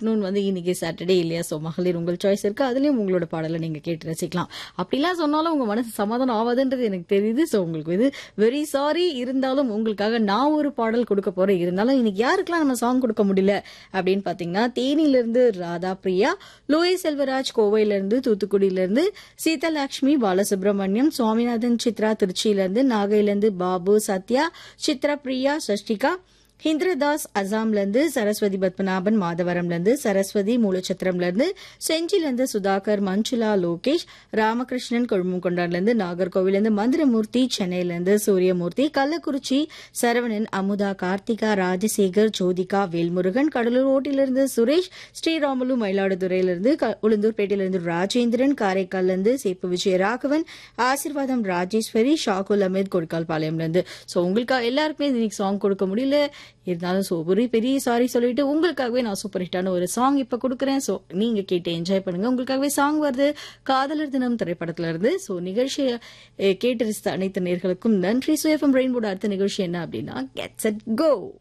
afternoon வந்து இன்னைக்கு Saturday இல்லையா ஸோ மகளிர் உங்கள் சாய்ஸ் இருக்கு அதுலயும் உங்களோட பாடலை நீங்க கேட்டு ரசிக்கலாம் அப்படிலாம் சொன்னாலும் உங்க மனசு சமாதானம் ஆகாதுன்றது எனக்கு தெரியுது ஸோ உங்களுக்கு இது வெரி சாரி இருந்தாலும் உங்களுக்காக நான் ஒரு பாடல் கொடுக்க போறேன் இருந்தாலும் இன்னைக்கு யாருக்கெல்லாம் நம்ம சாங் கொடுக்க முடியல அப்படின்னு பாத்தீங்கன்னா தேனியில இருந்து ராதா பிரியா லோய் செல்வராஜ் கோவையில இருந்து தூத்துக்குடியில இருந்து சீதாலட்சுமி பாலசுப்ரமணியம் சுவாமிநாதன் சித்ரா திருச்சியில இருந்து நாகையில இருந்து பாபு சத்யா சித்ரா பிரியா சஷ்டிகா ஹிந்திரதாஸ் அசாம்ல இருந்து சரஸ்வதி பத்மநாபன் மாதவரம்ல இருந்து சரஸ்வதி மூலச்சத்திரம்ல இருந்து செஞ்சில இருந்து சுதாகர் மஞ்சுளா லோகேஷ் ராமகிருஷ்ணன் கொழும்புகொண்டான்ல இருந்து நாகர்கோவில இருந்து மந்திரமூர்த்தி சென்னையில இருந்து சூரியமூர்த்தி கள்ளக்குறிச்சி சரவணன் அமுதா கார்த்திகா ராஜசேகர் ஜோதிகா வேல்முருகன் கடலூர் ஓட்டிலிருந்து சுரேஷ் ஸ்ரீராமுலு மயிலாடுதுறையிலிருந்து க- உளுந்தூர்பேட்டையிலிருந்து ராஜேந்திரன் காரைக்கால்ல இருந்து சேப்பு விஜயராகவன் ஆசிர்வாதம் ராஜேஸ்வரி ஷாகுல் அமீத் கொடுக்கால் பாளையம்ல இருந்து ஸோ உங்களுக்கு எல்லாருக்குமே இன்னைக்கு சாங் கொடுக்க முடியல இருந்தாலும் ஸோ ஒரு பெரிய சாரி சொல்லிட்டு உங்களுக்காகவே நான் சூப்பர் ஹிட்டான ஒரு சாங் இப்ப கொடுக்குறேன் ஸோ நீங்க கேட்டு என்ஜாய் பண்ணுங்க உங்களுக்காகவே சாங் வருது காதலர் தினம் திரைப்படத்துல இருந்து ஸோ நிகழ்ச்சியை அஹ், கேட்டு ரசித்த அனைத்து நேர்களுக்கும் நன்றி சுயஃபம் ரெயின்போட அடுத்த நிகழ்ச்சி என்ன அப்படின்னா கெட்ஸ் அட் கோ